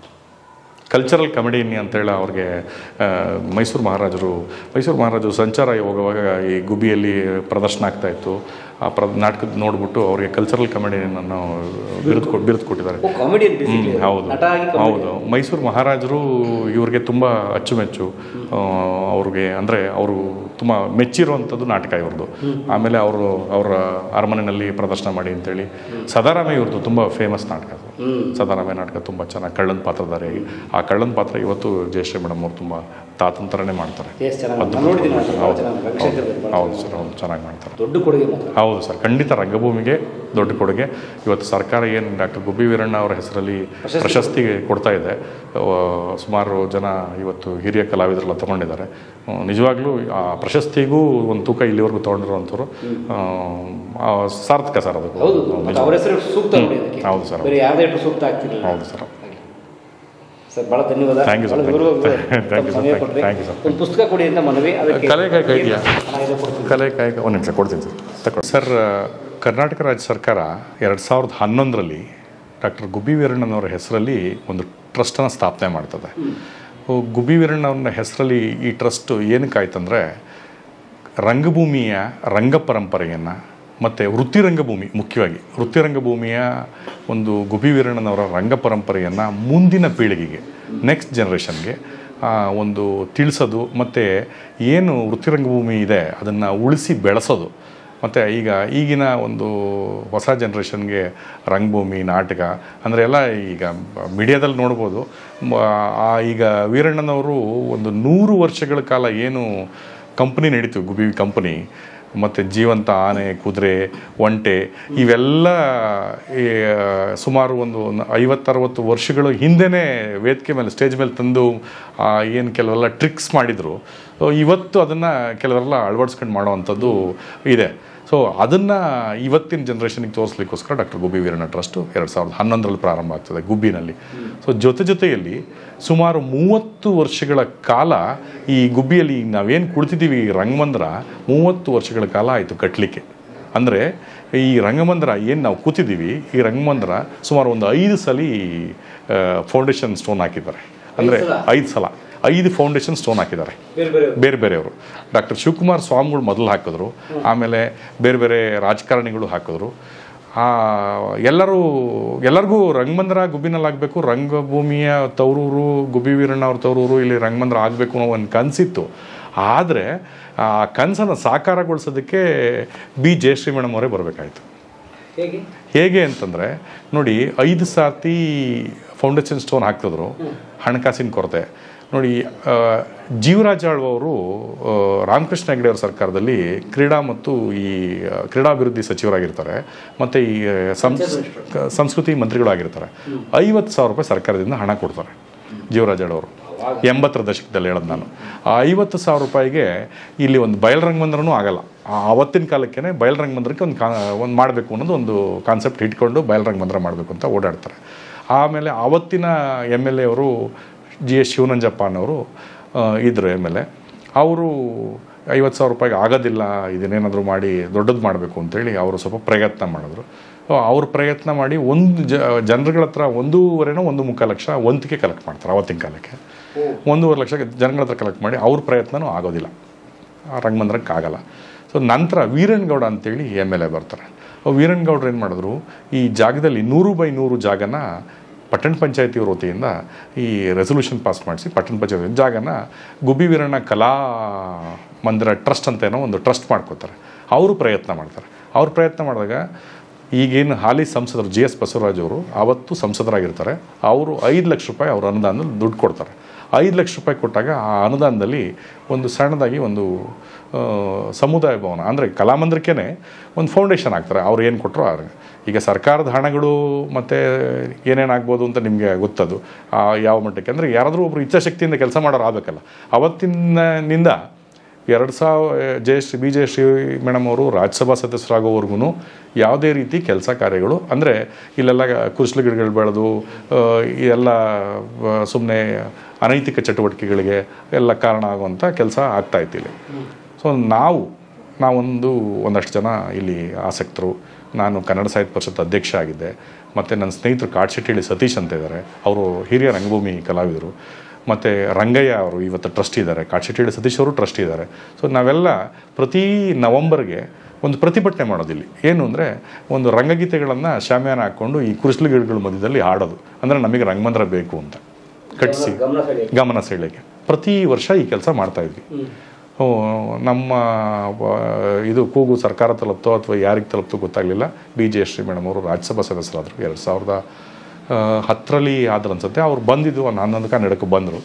ಕಲ್ಚರಲ್ ಕಮಿಡಿನಿ ಅಂತೇಳಿ ಅವ್ರಿಗೆ ಆ, ಮೈಸೂರು ಮಹಾರಾಜರು ಮೈಸೂರು ಮಹಾರಾಜರು ಸಂಚಾರ ಹೋಗುವಾಗ ಈ ಗುಬ್ಬಿಯಲ್ಲಿ ಪ್ರದರ್ಶನ ಆಗ್ತಾ ಇತ್ತು ಆ ಪ್ರ ನಾಟಕದ ನೋಡ್ಬಿಟ್ಟು ಅವ್ರಿಗೆ ಕಲ್ಚರಲ್ ಕಮಿಡಿಯನ್ನು ಬಿರುದು ಕೊಟ್ಟು ಬಿರುದು ಕೊಟ್ಟಿದ್ದಾರೆ ಓ ಕಾಮಿಡಿಯನ್ ಹ್ಮ್, ಬೇಸಿಕ್ಲಿ ಹೌದು ನಟ ಆಗಿ comedian. ಹೌದು ಮೈಸೂರು ಮಹಾರಾಜರು ಇವ್ರಿಗೆ ತುಂಬ ಅಚ್ಚುಮೆಚ್ಚು ಆ, ಅವ್ರಿಗೆ ಅಂದರೆ ಅವರು ತುಂಬ ಮೆಚ್ಚಿರುವಂಥದ್ದು ನಾಟಕ ಇವ್ರದ್ದು ಆಮೇಲೆ ಅವರು ಅವರ ಅರಮನೆಯಲ್ಲಿ ಪ್ರದರ್ಶನ ಮಾಡಿ ಅಂತೇಳಿ ಸದಾರಾಮೆ ಇವ್ರದ್ದು ತುಂಬ ಫೇಮಸ್ ನಾಟಕ ಅದು ಸದಾರಾಮೆ ನಾಟಕ ತುಂಬ ಚೆನ್ನಾಗಿ ಕಳ್ಳನ ಪಾತ್ರಧಾರಿಯಾಗಿ ಆ ಕಳ್ಳನ ಪಾತ್ರ ಇವತ್ತು ಜಯಶ್ರೀ ಮೇಡಮ್ ಅವ್ರು ತುಂಬ ತಾತಂತ್ರನೇ ಮಾಡ್ತಾರೆ Yes, ಚೆನ್ನಾಗಿ ಅದ್ಭುತ. ನಾನು ನೋಡಿದ್ದೀನಿ ಮಾತ್ರ, ಭಾಳ ಹೌದು ಚೆನ್ನಾಗಿ ರವಿಶಂಕರ್ ಹೌದು, ಹೌದು ಸರ್ ಹೌದು ಚೆನ್ನಾಗಿ ಮಾಡ್ತಾರೆ ದೊಡ್ಡ ಕೊಡುಗೆ ಮಾತ್ರ ಹೌದು ಸರ್ ಖಂಡಿತ ರಂಗಭೂಮಿಗೆ ದೊಡ್ಡ ಕೊಡುಗೆ ಇವತ್ತು ಸರ್ಕಾರ ಏನು ಡಾಕ್ಟರ್ ಗುಬ್ಬಿ ವೀರಣ್ಣ ಅವರ ಹೆಸರಲ್ಲಿ ಪ್ರಶಸ್ತಿ ಕೊಡ್ತಾ ಇದೆ ಆ, ಸುಮಾರು ಜನ ಇವತ್ತು ಹಿರಿಯ ಕಲಾವಿದರೆಲ್ಲ ತಗೊಂಡಿದ್ದಾರೆ ಆ, ನಿಜವಾಗ್ಲೂ ಆ ಪ್ರಶಸ್ತಿಗೂ ಒಂದು ತೂಕ ಇಲ್ಲಿವರೆಗೂ ತೊಗೊಂಡಿರುವಂಥವ್ರು ಆ, ಆ, ಸಾರ್ಥಕ ಸರ್ ಅದು ಹೌದು ಮತ್ತೆ ಅವ್ರ ಹೆಸರು ಸೂಕ್ತ ನೋಡಿ ಅದಕ್ಕೆ ಹೌದು ಸರ್ ಬೇರೆ ಯಾವುದೇ ಹೆಸರು ಸೂಕ್ತ ಆಗ್ತಿರಲಿಲ್ಲ ಹೌದು ಸರ್ ಸರ್ ಭಾಳ ಧನ್ಯವಾದ Thank you, sir. ಭಾಳ ವಿವರವಾಗಿ Thank you, sir. ಸಮಯ Thank you. ಕೊಟ್ರಿ. Thank you, sir. ಒಂದು ಪುಸ್ತಕ ಕೊಡಿ ಅಂತ ಮನವಿ ಅದಕ್ಕೆ ಕಲೆ ಕಾಯಕ ಇದೆಯಾ? ಹಣ ಇದೆ ಕೊಡ್ತೀನಿ. ಕಲೆ ಕಾಯಕ ಒಂದು ನಿಮಿಷ ಕೊಡ್ತೀನಿ ಸರ್ ತಗೊಳ್ಳಿ ಸರ್ ಕರ್ನಾಟಕ ರಾಜ್ಯ ಸರ್ಕಾರ ಎರಡು ಸಾವಿರದ ಹನ್ನೊಂದರಲ್ಲಿ ಡಾಕ್ಟರ್ ಗುಬ್ಬಿ ವೀರಣ್ಣನವರ ಹೆಸರಲ್ಲಿ ಒಂದು ಟ್ರಸ್ಟನ್ನು ಸ್ಥಾಪನೆ ಮಾಡ್ತದೆ ಗುಬ್ಬಿ ವೀರಣ್ಣವ್ರನ್ನ ಹೆಸರಲ್ಲಿ ಈ ಟ್ರಸ್ಟ್ ಏನಕ್ಕೆ ಆಯ್ತಂದರೆ ರಂಗಭೂಮಿಯ ರಂಗ ಪರಂಪರೆಯನ್ನು ಮತ್ತು ವೃತ್ತಿ ರಂಗಭೂಮಿ ಮುಖ್ಯವಾಗಿ ವೃತ್ತಿ ರಂಗಭೂಮಿಯ ಒಂದು ಗುಬ್ಬಿ ವೀರಣ್ಣನವರ ರಂಗ ಪರಂಪರೆಯನ್ನು ಮುಂದಿನ ಪೀಳಿಗೆಗೆ ನೆಕ್ಸ್ಟ್ ಜನ್ರೇಷನ್ಗೆ ಒಂದು ತಿಳಿಸೋದು ಮತ್ತು ಏನು ವೃತ್ತಿ ರಂಗಭೂಮಿ ಇದೆ ಅದನ್ನು ಉಳಿಸಿ ಬೆಳೆಸೋದು ಮತ್ತು ಈಗ ಈಗಿನ ಒಂದು ಹೊಸ ಜನ್ರೇಷನ್ಗೆ ರಂಗಭೂಮಿ ನಾಟಕ ಅಂದರೆ ಎಲ್ಲ ಈಗ ಮೀಡಿಯಾದಲ್ಲಿ ನೋಡ್ಬೋದು ಮ- ಆ ಈಗ ವೀರಣ್ಣನವರು ಒಂದು ನೂರು ವರ್ಷಗಳ ಕಾಲ ಏನು ಕಂಪ್ನಿ ನಡೀತು ಗುಬಿ ಕಂಪ್ನಿ ಮತ್ತು ಜೀವಂತ ಆನೆ ಕುದುರೆ ಒಂಟೆ ಇವೆಲ್ಲ ಈ, ಸುಮಾರು ಒಂದು ಐವತ್ತರವತ್ತು ವರ್ಷಗಳ ಹಿಂದೆನೇ ವೇದಿಕೆ ಮೇಲೆ ಸ್ಟೇಜ್ ಮೇಲೆ ತಂದು ಏನು ಕೆಲವೆಲ್ಲ ಟ್ರಿಕ್ಸ್ ಮಾಡಿದರು ಇವತ್ತು ಅದನ್ನು ಕೆಲವರೆಲ್ಲ ಅಳವಡಿಸ್ಕೊಂಡು ಮಾಡೋವಂಥದ್ದು ಇದೆ ಸೊ ಅದನ್ನು ಇವತ್ತಿನ ಜನ್ರೇಷನಿಗೆ ತೋರಿಸ್ಲಿಕ್ಕೋಸ್ಕರ ಡಾಕ್ಟರ್ ಗುಬ್ಬಿ ವೀರಣ್ಣ ಟ್ರಸ್ಟು ಎರಡು ಸಾವಿರದ ಹನ್ನೊಂದರಲ್ಲಿ ಪ್ರಾರಂಭ ಆಗ್ತದೆ ಗುಬ್ಬಿನಲ್ಲಿ ಸೊ ಜೊತೆ ಜೊತೆಯಲ್ಲಿ ಸುಮಾರು ಮೂವತ್ತು ವರ್ಷಗಳ ಕಾಲ ಈ ಗುಬ್ಬಿಯಲ್ಲಿ ನಾವೇನು ಕುಳಿತಿದ್ದೀವಿ ಈ ರಂಗಮಂದಿರ ಮೂವತ್ತು ವರ್ಷಗಳ ಕಾಲ ಆಯಿತು ಕಟ್ಟಲಿಕ್ಕೆ ಅಂದರೆ ಈ ರಂಗಮಂದಿರ ಏನು ನಾವು ಕೂತಿದ್ದೀವಿ ಈ ರಂಗಮಂದಿರ ಸುಮಾರು ಒಂದು ಐದು ಸಲ ಫೌಂಡೇಶನ್ ಸ್ಟೋನ್ ಹಾಕಿದ್ದಾರೆ ಅಂದರೆ ಐದು ಸಲ? ಐದು ಸಲ ಐದು ಫೌಂಡೇಶನ್ ಸ್ಟೋನ್ ಹಾಕಿದ್ದಾರೆ ಬೇರೆ ಬೇರೆ ಬೇರೆ ಬೇರೆಯವರು ಡಾಕ್ಟರ್ ಶಿವಕುಮಾರ್ ಸ್ವಾಮಿಗಳು ಮೊದಲು ಹಾಕಿದ್ರು ಆಮೇಲೆ ಬೇರೆ ಬೇರೆ ರಾಜಕಾರಣಿಗಳು ಹಾಕಿದ್ರು ಆ, ಎಲ್ಲರೂ ಎಲ್ಲರಿಗೂ ರಂಗಮಂದಿರ ಗುಬ್ಬಿನಲ್ಲಿ ಆಗಬೇಕು ರಂಗಭೂಮಿಯ ತವರೂರು ಗುಬ್ಬಿ ವೀರಣ್ಣ ಅವ್ರ ತವರೂರು ಇಲ್ಲಿ ರಂಗಮಂದಿರ ಆಗಬೇಕು ಅನ್ನೋ ಒಂದು ಕನಸಿತ್ತು ಆದರೆ ಆ ಕನಸನ್ನು ಸಾಕಾರಗೊಳಿಸೋದಕ್ಕೆ ಬಿ ಜಯಶ್ರೀ ಮೇಡಮ್ ಅವರೇ ಬರಬೇಕಾಯಿತು ಹೇಗೆ ಹೇಗೆ ಅಂತಂದರೆ ನೋಡಿ ಐದು ಸಾರ್ತಿ ಫೌಂಡೇಶನ್ ಸ್ಟೋನ್ ಹಾಕ್ತಿದ್ರು ಹಣಕಾಸಿನ ಕೊರತೆ ನೋಡಿ ಆ, ಜೀವರಾಜ ಆಳ್ವರು ಆ, ರಾಮಕೃಷ್ಣ ಹೆಗಡೆ ಅವರ ಸರ್ಕಾರದಲ್ಲಿ ಕ್ರೀಡಾ ಮತ್ತು ಈ ಆ, ಕ್ರೀಡಾಭಿವೃದ್ಧಿ ಸಚಿವರಾಗಿರ್ತಾರೆ ಮತ್ತು ಈ ಆ, ಸಂಸ್ ಕ- ಸಂಸ್ಕೃತಿ ಮಂತ್ರಿಗಳಾಗಿರ್ತಾರೆ ಐವತ್ತು ಸಾವಿರ ರೂಪಾಯಿ ಸರ್ಕಾರದಿಂದ ಹಣ ಕೊಡ್ತಾರೆ ಜೀವರಾಜ ಆಳ್ವರು ಎಂಬತ್ತರ ದಶಕದಲ್ಲಿ ಹೇಳೋದು ನಾನು ಆ ಐವತ್ತು ಸಾವಿರ ರೂಪಾಯಿಗೆ ಇಲ್ಲಿ ಒಂದು ಬಯಲರಂಗಮಂದಿರನೂ ಆಗಲ್ಲ ಆ ಆವತ್ತಿನ ಕಾಲಕ್ಕೆ ಬಯಲರಂಗಮಂದಿರಕ್ಕೆ ಒಂದು ಕಾ ಒಂದು ಮಾಡಬೇಕು ಅನ್ನೋದು ಒಂದು ಕಾನ್ಸೆಪ್ಟ್ ಇಟ್ಕೊಂಡು ಬಯಲರಂಗಮಂದಿರ ಮಾಡಬೇಕು ಅಂತ ಓಡಾಡ್ತಾರೆ ಆಮೇಲೆ ಆವತ್ತಿನ ಎಮ್ ಎಲ್ ಎ ಅವರು ಜಿ ಎಸ್ ಶಿವನಂಜಪ್ಪ ಅನ್ನೋರು ಆ, ಇದ್ರು ಎಮ್ ಎಲ್ ಎ ಅವರು ಐವತ್ತು ಸಾವಿರ ರೂಪಾಯಿಗೆ ಆಗೋದಿಲ್ಲ ಇದನ್ನೇನಾದರೂ ಮಾಡಿ ದೊಡ್ಡದು ಮಾಡಬೇಕು ಅಂತೇಳಿ ಅವರು ಸ್ವಲ್ಪ ಪ್ರಯತ್ನ ಮಾಡಿದ್ರು ಸೊ ಅವ್ರ ಪ್ರಯತ್ನ ಮಾಡಿ ಒಂದು ಜ ಜನಗಳ ಹತ್ರ ಒಂದೂವರೆನೋ ಒಂದು ಮುಕ್ಕಾಲು ಲಕ್ಷ ವಂತಿಗೆ ಕಲೆಕ್ಟ್ ಮಾಡ್ತಾರೆ ಆವತ್ತಿನ ಕಾಲಕ್ಕೆ ಒಂದೂವರೆ ಲಕ್ಷ ಜನಗಳ ಹತ್ರ ಕಲೆಕ್ಟ್ ಮಾಡಿ ಅವ್ರ ಪ್ರಯತ್ನನೂ ಆಗೋದಿಲ್ಲ ಆ ರಂಗಮಂದಿರಕ್ಕೆ ಆಗಲ್ಲ ಸೊ ನಂತರ ವೀರನ್ಗೌಡ ಅಂತೇಳಿ ಎಮ್ ಎಲ್ ಎ ಬರ್ತಾರೆ ಆ ವೀರನ್ಗೌಡ್ರು ಏನು ಮಾಡಿದ್ರು ಈ ಜಾಗದಲ್ಲಿ ನೂರು ಬೈ ನೂರು ಜಾಗನ ಪಟ್ಟಣ ಪಂಚಾಯತಿ ವತಿಯಿಂದ ಈ ರೆಸೊಲ್ಯೂಷನ್ ಪಾಸ್ ಮಾಡಿಸಿ ಪಟ್ಟಣ ಪಂಚಾಯತಿ ಜಾಗನ ಗುಬ್ಬಿ ವೀರಣ್ಣ ಕಲಾ ಮಂದಿರ ಟ್ರಸ್ಟ್ ಅಂತ ಏನೋ ಒಂದು ಟ್ರಸ್ಟ್ ಮಾಡ್ಕೋತಾರೆ ಅವರು ಪ್ರಯತ್ನ ಮಾಡ್ತಾರೆ ಅವ್ರು ಪ್ರಯತ್ನ ಮಾಡಿದಾಗ ಈಗೇನು ಹಾಲಿ ಸಂಸದರು ಜಿ ಎಸ್ ಬಸವರಾಜ್ ಅವರು ಆವತ್ತು ಸಂಸದರಾಗಿರ್ತಾರೆ ಅವರು ಐದು ಲಕ್ಷ ರೂಪಾಯಿ ಅವ್ರ ಅನುದಾನದಲ್ಲಿ ದುಡ್ಡು ಕೊಡ್ತಾರೆ ಐದು ಲಕ್ಷ ರೂಪಾಯಿ ಕೊಟ್ಟಾಗ ಆ ಅನುದಾನದಲ್ಲಿ ಒಂದು ಸಣ್ಣದಾಗಿ ಒಂದು ಆ, ಸಮುದಾಯ ಭವನ ಅಂದರೆ ಕಲಾಮಂದಿರಕ್ಕೇ ಒಂದು ಫೌಂಡೇಶನ್ ಹಾಕ್ತಾರೆ ಅವ್ರು ಏನು ಕೊಟ್ಟರು ಈಗ ಸರ್ಕಾರದ ಹಣಗಳು ಮತ್ತು ಏನೇನಾಗ್ಬೋದು ಅಂತ ನಿಮಗೆ ಗೊತ್ತದು ಆ, ಯಾವ ಮಟ್ಟಕ್ಕೆ ಅಂದರೆ ಯಾರಾದರೂ ಒಬ್ರು ಇಚ್ಛಾಶಕ್ತಿಯಿಂದ ಕೆಲಸ ಮಾಡೋರು ಆಗಬೇಕಲ್ಲ ಅವತ್ತಿನಿಂದ ಎರಡು ಸಾವಿರ ಜಯಶ್ರೀ ಬಿ ಜಯಶ್ರೀ ಮೇಡಮ್ ಅವರು ರಾಜ್ಯಸಭಾ ಸದಸ್ಯರಾಗೋವರೆಗೂ ಯಾವುದೇ ರೀತಿ ಕೆಲಸ ಕಾರ್ಯಗಳು ಅಂದರೆ ಇಲ್ಲೆಲ್ಲ ಕುರ್ಸ್ಲು ಗಿಡಗಳು ಬೆಳೆದು ಆ, ಈ ಎಲ್ಲ ಸುಮ್ಮನೆ ಅನೈತಿಕ ಚಟುವಟಿಕೆಗಳಿಗೆ ಎಲ್ಲ ಕಾರಣ ಆಗುವಂಥ ಕೆಲಸ ಆಗ್ತಾಯಿತ್ತು ಇಲ್ಲಿ ಸೊ ನಾವು ನಾವೊಂದು ಒಂದಷ್ಟು ಜನ ಇಲ್ಲಿ ಆಸಕ್ತರು ನಾನು ಕನ್ನಡ ಸಾಹಿತ್ಯ ಪರಿಷತ್ ಅಧ್ಯಕ್ಷ ಆಗಿದ್ದೆ ಮತ್ತು ನನ್ನ ಸ್ನೇಹಿತರು ಕಾಡ್ಶೆಟ್ಟಿಹಳ್ಳಿ ಸತೀಶ್ ಅಂತ ಇದ್ದಾರೆ ಅವರು ಹಿರಿಯ ರಂಗಭೂಮಿ ಕಲಾವಿದರು ಮತ್ತು ರಂಗಯ್ಯ ಅವರು ಇವತ್ತು ಟ್ರಸ್ಟ್ ಇದ್ದಾರೆ ಕಾಡ್ಶೆಟ್ಟಿಹಳ್ಳಿ ಸತೀಶ್ ಅವರು ಟ್ರಸ್ಟ್ ಇದ್ದಾರೆ ಸೊ ನಾವೆಲ್ಲ ಪ್ರತಿ ನವಂಬರ್ಗೆ ಒಂದು ಪ್ರತಿಭಟನೆ ಮಾಡೋದಿಲ್ಲಿ ಏನು ಅಂದರೆ ಒಂದು ರಂಗಗೀತೆಗಳನ್ನು ಶಾಮ್ಯಾನ ಹಾಕ್ಕೊಂಡು ಈ ಕುರುಸ್ಲು ಗಿಡಗಳ ಮಧ್ಯದಲ್ಲಿ ಹಾಡೋದು ಅಂದರೆ ನಮಗೆ ರಂಗಮಂದಿರ ಬೇಕು ಅಂತ ಕಟ್ಟಿಸಿ ಗಮನ ಸೆಳೆಯೋಕೆ. ಗಮನ ಸೆಳೆಗೆ ಪ್ರತಿ ವರ್ಷ ಈ ಕೆಲಸ ಮಾಡ್ತಾ ಇದ್ವಿ ಓ, ನಮ್ಮ ವ- ಇದು ಕೂಗು ಸರ್ಕಾರ ತಲುಪ್ತೋ ಅಥವಾ ಯಾರಿಗೆ ತಲುಪ್ತೋ ಗೊತ್ತಾಗಲಿಲ್ಲ ಬಿ ಜೆ ಶ್ರೀ ಮೇಡಮ್ ಅವರು ರಾಜ್ಯಸಭಾ ಸದಸ್ಯರಾದರು ಎರಡು ಸಾವಿರದ ಆ, ಹತ್ತರಲ್ಲಿ ಆದ್ರೆ ಅನ್ಸುತ್ತೆ ಅವ್ರು ಬಂದಿದ್ದು ಒಂದು ಹನ್ನೊಂದಕ್ಕೆ ಹನ್ನೆರಡಕ್ಕೆ ಬಂದರು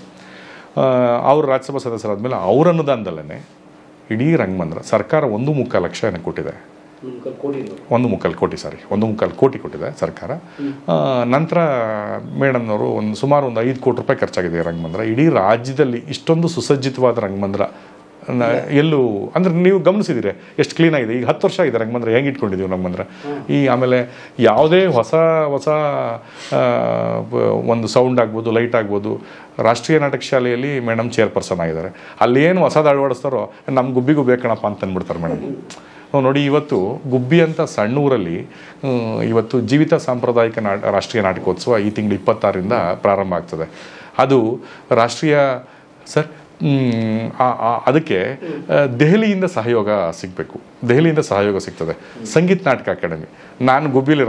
ಅವರು ರಾಜ್ಯಸಭಾ ಸದಸ್ಯರಾದ್ಮೇಲೆ ಅವ್ರ ಅನುದಾನದಲ್ಲೇ ಇಡೀ ರಂಗಮಂದಿರ ಸರ್ಕಾರ ಒಂದು ಮುಕ್ಕಾಲು ಲಕ್ಷ ಏನಕ್ಕೆ ಕೊಟ್ಟಿದೆ ನಿಮ್ ಕೈಲಿ ಕೋಟಿ ಇಲ್ಲ. ಒಂದು ಮುಕ್ಕಾಲು ಕೋಟಿ ಸಾರಿ ಒಂದು ಮುಕ್ಕಾಲು ಕೋಟಿ ಕೊಟ್ಟಿದೆ ಸರ್ಕಾರ ಆ, ನಂತರ ಮೇಡಮ್ನವರು ಒಂದು ಸುಮಾರು ಒಂದು ಐದು ಕೋಟಿ ರೂಪಾಯಿ ಖರ್ಚಾಗಿದೆ ಈ ರಂಗಮಂದಿರ ಇಡೀ ರಾಜ್ಯದಲ್ಲಿ ಇಷ್ಟೊಂದು ಸುಸಜ್ಜಿತವಾದ ರಂಗಮಂದಿರ ನ- ಎಲ್ಲೂ ಅಂದರೆ ನೀವು ಗಮನಿಸಿದ್ದೀರಿ ಎಷ್ಟು ಕ್ಲೀನ್ ಆಗಿದೆ ಈಗ ಹತ್ತು ವರ್ಷ ಆಗಿದೆ ರಂಗಮಂದಿರ ಹೆಂಗೆ ಇಟ್ಕೊಂಡಿದ್ದೀವಿ ರಂಗಮಂದಿರ ಈ ಆಮೇಲೆ ಯಾವುದೇ ಹೊಸ ಹೊಸ ಆ, ಬ- ಒಂದು ಸೌಂಡ್ ಆಗ್ಬೋದು ಲೈಟ್ ಆಗ್ಬೋದು ರಾಷ್ಟ್ರೀಯ ನಾಟಕ ಶಾಲೆಯಲ್ಲಿ ಮೇಡಮ್ ಚೇರ್ಪರ್ಸನ್ ಆಗಿದ್ದಾರೆ ಅಲ್ಲಿ ಏನು ಹೊಸದು ಅಳವಡಿಸ್ತಾರೋ ನಮ್ಮ ಗುಬ್ಬಿಗೂ ಬೇಕಣಪ್ಪ ಅಂತ ಅಂದ್ಬಿಡ್ತಾರೆ ಮೇಡಮ್ ನಾವು ನೋಡಿ ಇವತ್ತು ಗುಬ್ಬಿ ಅಂತ ಸಣ್ಣ ಊರಲ್ಲಿ ಆ, ಇವತ್ತು ಜೀವಿತ ಸಾಂಪ್ರದಾಯಿಕ ನಾ ರಾಷ್ಟ್ರೀಯ ನಾಟಕೋತ್ಸವ ಈ ತಿಂಗಳು ಇಪ್ಪತ್ತಾರರಿಂದ ಪ್ರಾರಂಭ ಆಗ್ತದೆ ಅದು ರಾಷ್ಟ್ರೀಯ ಸರ್ ಮ್, ಆ- ಆ- ಅದಕ್ಕೆ ಆ, ದೆಹಲಿಯಿಂದ ಸಹಯೋಗ ಸಿಗಬೇಕು ದೆಹಲಿಯಿಂದ ಸಹಯೋಗ ಸಿಗ್ತದೆ ಸಂಗೀತ ನಾಟಕ ಅಕಾಡೆಮಿ ನಾನು ಗುಬ್ಬಿಲಿರೋನು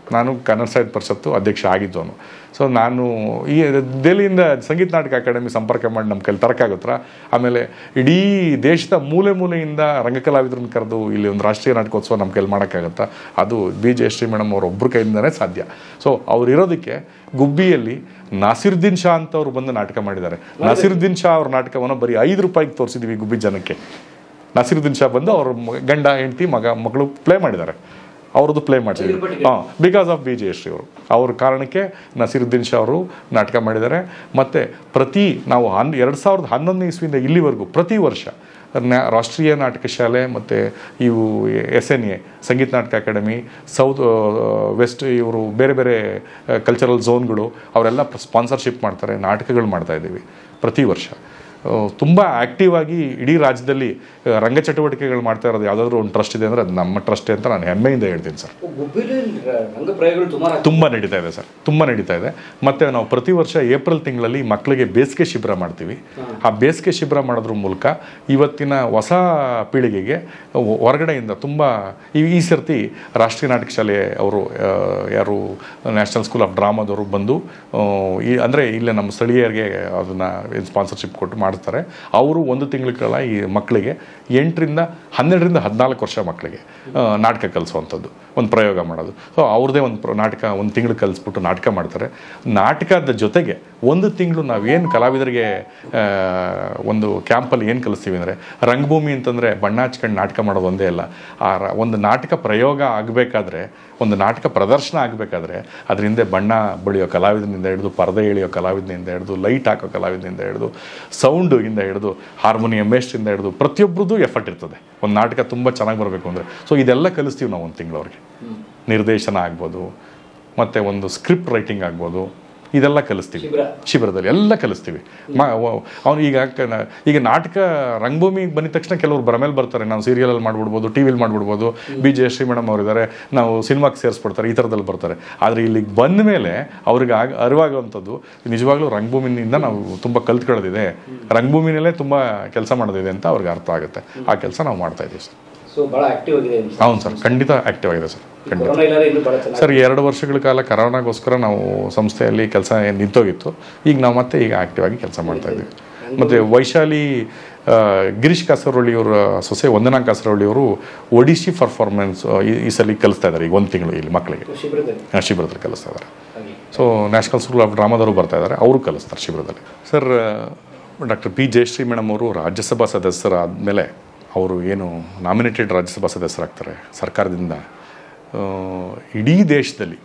ನಾನು ಕನ್ನಡ ಸಾಹಿತ್ಯ ಪರಿಷತ್ತು ಅಧ್ಯಕ್ಷ ಆಗಿದ್ದವನು ಸೊ ನಾನು ಈ ದೆಹಲಿಯಿಂದ ಸಂಗೀತ ನಾಟಕ ಅಕಾಡೆಮಿ ಸಂಪರ್ಕ ಮಾಡಿ ನಮ್ಮ ಕೈಲಿ ತರಕಾಗುತ್ತರ ಆಮೇಲೆ ಇಡೀ ದೇಶದ ಮೂಲೆ ಮೂಲೆಯಿಂದ ರಂಗಕಲಾವಿದ್ರನ್ನ ಕರೆದು ಇಲ್ಲಿ ಒಂದು ರಾಷ್ಟ್ರೀಯ ನಾಟಕೋತ್ಸವ ನಮ್ಮ ಕೈಲಿ ಮಾಡೋಕ್ಕಾಗತ್ತಾ ಅದು ಬಿ ಜಯಶ್ರೀ ಮೇಡಮ್ ಅವ್ರ ಒಬ್ಬರ ಕೈಯಿಂದನೇ ಸಾಧ್ಯ ಸೊ ಅವ್ರು ಇರೋದಕ್ಕೆ ಗುಬ್ಬಿಯಲ್ಲಿ ನಾಸಿರುದ್ದೀನ್ ಶಾ ಅಂತ ಅವ್ರು ಬಂದು ನಾಟಕ ಮಾಡಿದ್ದಾರೆ ನಾಸಿರುದ್ದೀನ್ ಶಾ ಅವ್ರ ನಾಟಕವನ್ನು ಬರೀ ಐದು ರೂಪಾಯಿಗೆ ತೋರಿಸಿದ್ವಿ ಗುಬ್ಬಿ ಜನಕ್ಕೆ ನಸೀರುದ್ದೀನ್ ಶಾ ಬಂದು ಅವ್ರ ಮ- ಗಂಡ ಹೆಂಡತಿ ಮಗ ಮಗಳು ಪ್ಲೇ ಮಾಡಿದ್ದಾರೆ ಅವ್ರದ್ದು ಪ್ಲೇ ಮಾಡಿಸಿದ್ರು ಹಾಂ ಬಿಕಾಸ್ ಆಫ್ ಬಿ ಜಯಶ್ರೀ ಅವರು ಅವ್ರ ಕಾರಣಕ್ಕೆ ನಸೀರುದ್ದೀನ್ ಶಾ ಅವರು ನಾಟಕ ಮಾಡಿದ್ದಾರೆ ಮತ್ತು ಪ್ರತಿ ನಾವು ಹನ್ ಎರಡು ಸಾವಿರದ ಹನ್ನೊಂದನೇ ಇಸ್ವಿಯಿಂದ ಇಲ್ಲಿವರೆಗೂ ಪ್ರತಿ ವರ್ಷ ನ್ಯಾ- ರಾಷ್ಟ್ರೀಯ ನಾಟಕ ಶಾಲೆ ಮತ್ತು ಇವು ಎಸ್ ಎನ್ ಎ ಸಂಗೀತ ನಾಟಕ ಅಕಾಡೆಮಿ ಸೌತ್ ವೆಸ್ಟ್ ಇವರು ಬೇರೆ ಬೇರೆ ಕಲ್ಚರಲ್ ಝೋನ್ಗಳು ಅವರೆಲ್ಲ ಸ್ಪಾನ್ಸರ್ಶಿಪ್ ಮಾಡ್ತಾರೆ ನಾಟಕಗಳು ಮಾಡ್ತಾ ಇದ್ದೀವಿ ಪ್ರತಿ ವರ್ಷ ತುಂಬ ಆ್ಯಕ್ಟಿವ್ ಆಗಿ ಇಡೀ ರಾಜ್ಯದಲ್ಲಿ ಆ, ರಂಗ ಚಟುವಟಿಕೆಗಳು ಮಾಡ್ತಾ ಇರೋದು ಯಾವುದಾದ್ರೂ ಒಂದು ಟ್ರಸ್ಟ್ ಇದೆ ಅಂದರೆ ಅದು ನಮ್ಮ ಟ್ರಸ್ಟ್ ಅಂತ ನಾನು ಹೆಮ್ಮೆಯಿಂದ ಹೇಳ್ತೀನಿ ಸರ್ ಗುಬ್ಬಿಲಿ ರಂಗ ಪ್ರಯೋಗಗಳು ಸುಮಾರು ಆಗ್ತವೆ. ತುಂಬ ನಡೀತಾ ಇದೆ ಸರ್ ತುಂಬ ನಡೀತಾ ಇದೆ ಮತ್ತು ನಾವು ಪ್ರತಿ ವರ್ಷ ಏಪ್ರಿಲ್ ತಿಂಗಳಲ್ಲಿ ಮಕ್ಕಳಿಗೆ ಬೇಸಿಗೆ ಶಿಬಿರ ಮಾಡ್ತೀವಿ ಆ ಬೇಸಿಗೆ ಶಿಬಿರ ಮಾಡೋದ್ರ ಮೂಲಕ ಇವತ್ತಿನ ಹೊಸ ಪೀಳಿಗೆಗೆ ಹೊ- ಹೊರಗಡೆಯಿಂದ ತುಂಬ ಈ ಈ ಸರ್ತಿ ರಾಷ್ಟ್ರೀಯ ನಾಟಕ ಶಾಲೆ ಅವರು ಆ, ಯಾರು ನ್ಯಾಷನಲ್ ಸ್ಕೂಲ್ ಆಫ್ ಡ್ರಾಮಾದವರು ಬಂದು ಆ, ಈ ಅಂದರೆ ಇಲ್ಲೇ ನಮ್ಮ ಸ್ಥಳೀಯರಿಗೆ ಅದನ್ನು ಸ್ಪಾನ್ಸರ್ಶಿಪ್ ಕೊಟ್ಟು ಮಾಡ್ತಾರೆ ಅವರು ಒಂದು ತಿಂಗಳ ಕಾಲ ಈ ಮಕ್ಕಳಿಗೆ ಎಂಟರಿಂದ ಹನ್ನೆರಡರಿಂದ ಹದಿನಾಲ್ಕು ವರ್ಷ ಮಕ್ಕಳಿಗೆ ಆ, ನಾಟಕ ಕಲಿಸುವಂಥದ್ದು ಒಂದು ಪ್ರಯೋಗ ಮಾಡೋದು ಸೊ ಅವ್ರದ್ದೇ ಒಂದು ಪ್ರ- ನಾಟಕ ಒಂದು ತಿಂಗಳು ಕಲಿಸ್ಬಿಟ್ಟು ನಾಟಕ ಮಾಡ್ತಾರೆ ನಾಟಕದ ಜೊತೆಗೆ ಒಂದು ತಿಂಗಳು ನಾವೇನು ಕಲಾವಿದರಿಗೆ ಆ, ಒಂದು ಕ್ಯಾಂಪಲ್ಲಿ ಏನು ಕಲಿಸ್ತೀವಿ ಅಂದರೆ ರಂಗಭೂಮಿ ಅಂತಂದರೆ ಬಣ್ಣ ಹಚ್ಕೊಂಡು ನಾಟಕ ಮಾಡೋದು ಒಂದೇ ಅಲ್ಲ ಆ ರ- ಒಂದು ನಾಟಕ ಪ್ರಯೋಗ ಆಗಬೇಕಾದ್ರೆ ಒಂದು ನಾಟಕ ಪ್ರದರ್ಶನ ಆಗಬೇಕಾದ್ರೆ ಅದ್ರ ಹಿಂದೆ ಬಣ್ಣ ಬಳಿಯೋ ಕಲಾವಿದನಿಂದ ಹಿಡಿದು ಪರದೆ ಎಳೆಯೋ ಕಲಾವಿದನಿಂದ ಹಿಡಿದು ಲೈಟ್ ಹಾಕೋ ಕಲಾವಿದನಿಂದ ಹಿಡಿದು ಸೌಂಡು ಇಂದ ಹಿಡಿದು ಹಾರ್ಮೋನಿಯಂ ಮೇಸ್ಟ್ರಿಂದ ಹಿಡಿದು ಪ್ರತಿಯೊಬ್ಬರದ್ದು ಎಫರ್ಟ್ ಇರ್ತದೆ ಒಂದು ನಾಟಕ ತುಂಬ ಚೆನ್ನಾಗಿ ಬರಬೇಕು ಅಂದರೆ ಸೊ ಇದೆಲ್ಲ ಕಲಿಸ್ತೀವಿ ನಾವು ಒಂದು ತಿಂಗಳವ್ರಿಗೆ ನಿರ್ದೇಶನ ಆಗ್ಬೋದು ಮತ್ತು ಒಂದು ಸ್ಕ್ರಿಪ್ಟ್ ರೈಟಿಂಗ್ ಆಗ್ಬೋದು ಇದೆಲ್ಲ ಕಲಿಸ್ತೀವಿ ಶಿಬಿರ. ಶಿಬಿರದಲ್ಲಿ ಎಲ್ಲ ಕಲಿಸ್ತೀವಿ ಮ ಅವನು ಈಗ ಕ- ಈಗ ನಾಟಕ ರಂಗಭೂಮಿಗೆ ಬಂದ ತಕ್ಷಣ ಕೆಲವರು ಬರಮೇಲೆ ಬರ್ತಾರೆ ನಾವು ಸೀರಿಯಲಲ್ಲಿ ಮಾಡ್ಬಿಡ್ಬೋದು ಟಿ ವಿಲಿ ಮಾಡ್ಬಿಡ್ಬೋದು ಬಿ ಜಯಶ್ರೀ ಮೇಡಮ್ ಅವರಿದ್ದಾರೆ ನಾವು ಸಿನಿಮಾಗೆ ಸೇರಿಸ್ಬಿಡ್ತಾರೆ ಈ ಥರದಲ್ಲಿ ಬರ್ತಾರೆ ಆದರೆ ಇಲ್ಲಿಗೆ ಬಂದ ಮೇಲೆ ಅವ್ರಿಗೆ ಆಗ ಅರಿವಾಗುವಂಥದ್ದು ನಿಜವಾಗ್ಲೂ ರಂಗಭೂಮಿನಿಂದ ನಾವು ತುಂಬ ಕಲ್ತ್ಕೊಳ್ಳೋದಿದೆ ರಂಗಭೂಮಿನಲ್ಲೇ ತುಂಬ ಕೆಲಸ ಮಾಡೋದಿದೆ ಅಂತ ಅವ್ರಿಗೆ ಅರ್ಥ ಆಗುತ್ತೆ ಆ ಕೆಲಸ ನಾವು ಮಾಡ್ತಾ ಇದ್ದೀವಿ ಸರ್ ಸೊ ಬಹಳ ಆಕ್ಟಿವ್ ಆಗಿದೆ ಅನ್ಸುತ್ತೆ. ಹೌದು ಸರ್ ಖಂಡಿತ ಆ್ಯಕ್ಟಿವ್ ಆಗಿದೆ ಸರ್ ಖಂಡಿತ ಕೊರೋನಾ ಇಲ್ಲಾದ್ರೆ ಇನ್ನೂ ಬಹಳ ಚೆನ್ನಾಗಿ ಸರ್ ಎರಡು ವರ್ಷಗಳ ಕಾಲ ಕರೋನಾಗೋಸ್ಕರ ನಾವು ಸಂಸ್ಥೆಯಲ್ಲಿ ಕೆಲಸ ನಿಂತೋಗಿತ್ತು ಈಗ ನಾವು ಮತ್ತೆ ಈಗ ಆಕ್ಟಿವ್ ಆಗಿ ಕೆಲಸ ಮಾಡ್ತಾ ಇದ್ದೀವಿ ಮತ್ತು ವೈಶಾಲಿ ಆ, ಗಿರೀಶ್ ಕಾಸರವಳ್ಳಿಯವರ ಸೊಸೆ ವಂದನಾ ಕಾಸರವಳ್ಳಿಯವರು ಒಡಿಶಿ ಪರ್ಫಾರ್ಮೆನ್ಸ್ ಈ ಸಲ ಕಲಿಸ್ತಾ ಇದ್ದಾರೆ ಈಗ ಒಂದು ತಿಂಗಳು ಇಲ್ಲಿ ಮಕ್ಕಳಿಗೆ ಶಿಬಿರದಲ್ಲಿ ಆ, ಶಿಬಿರದಲ್ಲಿ ಕಲಿಸ್ತಾ ಇದ್ದಾರೆ ಹಾಗೆ ಸೊ ನ್ಯಾಷನಲ್ ಸ್ಕೂಲ್ ಆಫ್ ಡ್ರಾಮಾದವರು ಬರ್ತಾ ಇದ್ದಾರೆ ಅವರು ಕಲಿಸ್ತಾರೆ ಶಿಬಿರದಲ್ಲಿ sir doctor P Jayashree madam ಅವರು ರಾಜ್ಯಸಭಾ ಸದಸ್ಯರಾದಮೇಲೆ ಅವರು ಏನು ನಾಮಿನೇಟೆಡ್ ರಾಜ್ಯಸಭಾ ಸದಸ್ಯರಾಗ್ತಾರೆ ಸರ್ಕಾರದಿಂದ ಆ, ಇಡೀ ದೇಶದಲ್ಲಿ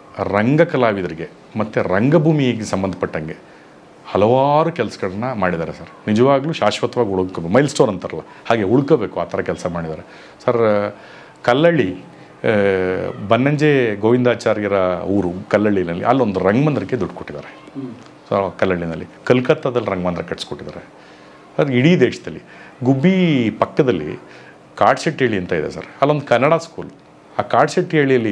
ರಂಗ ಕಲಾವಿದರಿಗೆ ಮತ್ತು ರಂಗಭೂಮಿಗೆ ಸಂಬಂಧಪಟ್ಟಂಗೆ ಹಲವಾರು ಕೆಲಸಗಳನ್ನ ಮಾಡಿದ್ದಾರೆ ಸರ್ ನಿಜವಾಗ್ಲೂ ಶಾಶ್ವತವಾಗಿ ಉಳ್ಕೋಬೇಕು ಮೈಲ್ ಸ್ಟೋನ್ ಅಂತಾರಲ್ಲ ಹಾಗೆ ಉಳ್ಕೋಬೇಕು ಆ ಥರ ಕೆಲಸ ಮಾಡಿದ್ದಾರೆ ಸರ್ ಕಲ್ಲಳ್ಳಿ ಆ, ಬನ್ನಂಜೆ ಗೋವಿಂದಾಚಾರ್ಯರ ಊರು ಕಲ್ಲಳ್ಳಿನಲ್ಲಿ ಅಲ್ಲೊಂದು ರಂಗಮಂದಿರಕ್ಕೆ ದುಡ್ಡು ಕೊಟ್ಟಿದ್ದಾರೆ ಸೊ ಕಲ್ಲಳ್ಳಿನಲ್ಲಿ ಕಲ್ಕತ್ತಾದಲ್ಲಿ ರಂಗಮಂದಿರ ಕಟ್ಸ್ಕೊಟ್ಟಿದ್ದಾರೆ ಅದು ಇಡೀ ದೇಶದಲ್ಲಿ ಗುಬ್ಬಿ ಪಕ್ಕದಲ್ಲಿ ಕಾಡ್ಶೆಟ್ಟಿಹಳ್ಳಿ ಅಂತ ಇದೆ ಸರ್ ಅಲ್ಲೊಂದು ಕನ್ನಡ ಸ್ಕೂಲ್ ಆ ಕಾಡ್ಶೆಟ್ಟಿಹಳ್ಳಿಯಲ್ಲಿ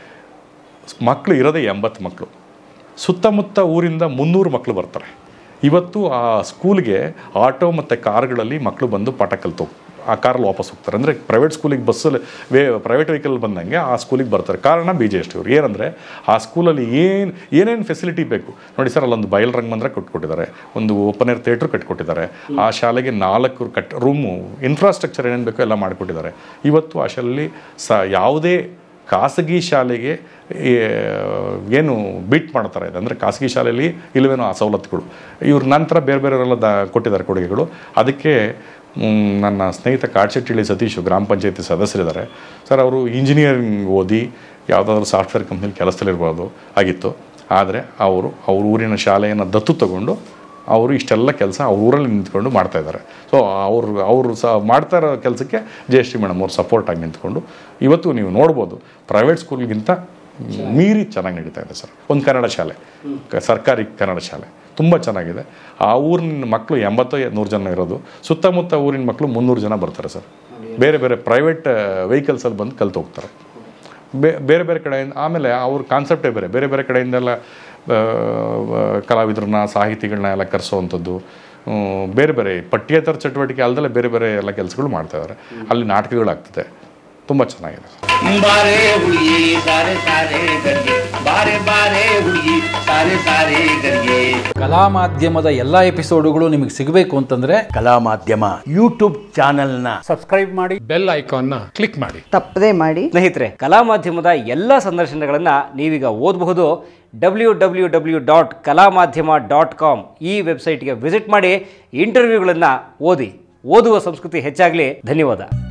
ಮಕ್ಕಳು ಇರೋದೇ ಎಂಬತ್ತು ಮಕ್ಕಳು ಸುತ್ತಮುತ್ತ ಊರಿಂದ ಮುನ್ನೂರು ಮಕ್ಕಳು ಬರ್ತಾರೆ ಇವತ್ತು ಆ ಸ್ಕೂಲ್ಗೆ ಆಟೋ ಮತ್ತು ಕಾರ್ಗಳಲ್ಲಿ ಮಕ್ಕಳು ಬಂದು ಪಾಠ ಕಲ್ತು ಆ ಕಾರಲ್ಲಿ ವಾಪಸ್ ಹೋಗ್ತಾರೆ ಅಂದರೆ ಪ್ರೈವೇಟ್ ಸ್ಕೂಲಿಗೆ ಬಸ್ಸಲ್ಲಿ ವೇ ಪ್ರೈವೇಟ್ ವೆಹಿಕಲ್ ಬಂದಂಗೆ ಆ ಸ್ಕೂಲಿಗೆ ಬರ್ತಾರೆ ಕಾರಣ ಬಿ ಜೆ ಎಸ್ ಟಿ ಅವರು ಏನಂದರೆ ಆ ಸ್ಕೂಲಲ್ಲಿ ಏನು ಏನೇನು ಫೆಸಿಲಿಟಿ ಬೇಕು ನೋಡಿ ಸರ್ ಅಲ್ಲೊಂದು ಬಯಲು ರಂಗಮಂದಿರ ಕಟ್ಕೊಟ್ಟಿದ್ದಾರೆ ಒಂದು ಓಪನ್ ಏರ್ ಥಿಯೇಟ್ರ್ ಕಟ್ಕೊಟ್ಟಿದ್ದಾರೆ ಆ ಶಾಲೆಗೆ ನಾಲ್ಕು ಕಟ್ ರೂಮು ಇನ್ಫ್ರಾಸ್ಟ್ರಕ್ಚರ್ ಏನೇನು ಬೇಕೋ ಎಲ್ಲ ಮಾಡಿಕೊಟ್ಟಿದ್ದಾರೆ ಇವತ್ತು ಆ ಶಾಲೆಯಲ್ಲಿ ಸ ಯಾವುದೇ ಖಾಸಗಿ ಶಾಲೆಗೆ ಈ, ಏನು ಬೀಟ್ ಮಾಡ್ತಾರೆ ಇದೆ ಅಂದರೆ ಖಾಸಗಿ ಶಾಲೆಯಲ್ಲಿ ಇಲ್ಲವೇನೋ ಆ ಸವಲತ್ತುಗಳು ಇವ್ರ ನಂತರ ಬೇರೆ ಬೇರೆಯವರೆಲ್ಲ ದ ಕೊಟ್ಟಿದ್ದಾರೆ ಕೊಡುಗೆಗಳು ಅದಕ್ಕೆ ಮ್, ನನ್ನ ಸ್ನೇಹಿತ ಕಾಡ್ಶೆಟ್ಟಿಳಿ ಸತೀಶು ಗ್ರಾಮ ಪಂಚಾಯತಿ ಸದಸ್ಯರಿದ್ದಾರೆ ಸರ್ ಅವರು ಇಂಜಿನಿಯರಿಂಗ್ ಓದಿ ಯಾವುದಾದ್ರೂ ಸಾಫ್ಟ್ವೇರ್ ಕಂಪ್ನಿಲಿ ಕೆಲಸದಲ್ಲಿರ್ಬೋದು ಆಗಿತ್ತು ಆದರೆ ಅವರು ಅವ್ರ ಊರಿನ ಶಾಲೆಯನ್ನು ದತ್ತು ತಗೊಂಡು ಅವರು ಇಷ್ಟೆಲ್ಲ ಕೆಲಸ ಅವ್ರ ಊರಲ್ಲಿ ನಿಂತ್ಕೊಂಡು ಮಾಡ್ತಾ ಇದ್ದಾರೆ ಸೊ ಅವರು ಅವರು ಸಹ ಮಾಡ್ತಾ ಇರೋ ಕೆಲಸಕ್ಕೆ ಜಯಶ್ರೀ ಮೇಡಮ್ ಅವ್ರು ಸಪೋರ್ಟ್ ಆಗಿ ನಿಂತ್ಕೊಂಡು ಇವತ್ತು ನೀವು ನೋಡ್ಬೋದು ಪ್ರೈವೇಟ್ ಸ್ಕೂಲ್ಗಿಂತ ಮೀರಿ ಚೆನ್ನಾಗಿ ನಡೀತಾ ಇದೆ ಸರ್ ಒಂದು ಕನ್ನಡ ಶಾಲೆ ಕ- ಸರ್ಕಾರಿ ಕನ್ನಡ ಶಾಲೆ ತುಂಬ ಚೆನ್ನಾಗಿದೆ ಆ ಊರಿನ ಮಕ್ಕಳು ಎಂಬತ್ತು ನೂರು ಜನ ಇರೋದು ಸುತ್ತಮುತ್ತ ಊರಿನ ಮಕ್ಕಳು ಮುನ್ನೂರು ಜನ ಬರ್ತಾರೆ ಸರ್ ಬೇರೆ ಬೇರೆ ಪ್ರೈವೇಟ್ ವೆಹಿಕಲ್ಸಲ್ಲಿ ಬಂದು ಕಲ್ತು ಹೋಗ್ತಾರೆ ಬೇ- ಬೇರೆ ಬೇರೆ ಕಡೆಯಿಂದ ಆಮೇಲೆ ಅವ್ರ ಕಾನ್ಸೆಪ್ಟೇ ಬೇರೆ ಬೇರೆ ಬೇರೆ ಕಡೆಯಿಂದೆಲ್ಲ ಆ, ಆ, ಕಲಾವಿದ್ರನ್ನ ಸಾಹಿತಿಗಳನ್ನ ಎಲ್ಲ ಕರೆಸೋವಂಥದ್ದು ಬೇರೆ ಬೇರೆ ಪಠ್ಯೇತರ ಚಟುವಟಿಕೆ ಅಲ್ಲದೆ ಬೇರೆ ಬೇರೆ ಎಲ್ಲ ಕೆಲಸಗಳು ಮಾಡ್ತಾ ಇದ್ದಾರೆ ಅಲ್ಲಿ ನಾಟಕಗಳಾಗ್ತದೆ ತುಂಬ ಚೆನ್ನಾಗಿದೆ ಬಾರೆ ಹುಡುಗಿ ಸಾರೆ ಸಾರೆ ಗರಿಗೆ ಬಾರೆ ಬಾರೆ ಹುಡುಗಿ ಸಾರೆ ಸಾರೆ ಗರಿಗೆ ಕಲಾ ಮಾಧ್ಯಮದ ಎಲ್ಲ ಎಪಿಸೋಡುಗಳು ನಿಮಗೆ ಸಿಗಬೇಕು ಅಂತಂದ್ರೆ ಕಲಾ ಮಾಧ್ಯಮ ಯೂಟ್ಯೂಬ್ ಚಾನೆಲ್ನ ಬೆಲ್ ಐಕಾನ್ನ ಕ್ಲಿಕ್ ಮಾಡಿ ತಪ್ಪದೇ ಮಾಡಿ ಸ್ನೇಹಿತರೆ ಕಲಾ ಮಾಧ್ಯಮದ ಎಲ್ಲ ಸಂದರ್ಶನಗಳನ್ನು ನೀವೀಗ ಓದಬಹುದು ಡಬ್ಲ್ಯೂ ಡಬ್ಲ್ಯೂ ಡಬ್ಲ್ಯೂ ಡಾಟ್ ಕಲಾ ಮಾಧ್ಯಮ ಡಾಟ್ ಕಾಮ್ ಈ ವೆಬ್ಸೈಟ್ಗೆ ವಿಸಿಟ್ ಮಾಡಿ ಇಂಟರ್ವ್ಯೂಗಳನ್ನು ಓದಿ ಓದುವ ಸಂಸ್ಕೃತಿ ಹೆಚ್ಚಾಗಲಿ ಧನ್ಯವಾದ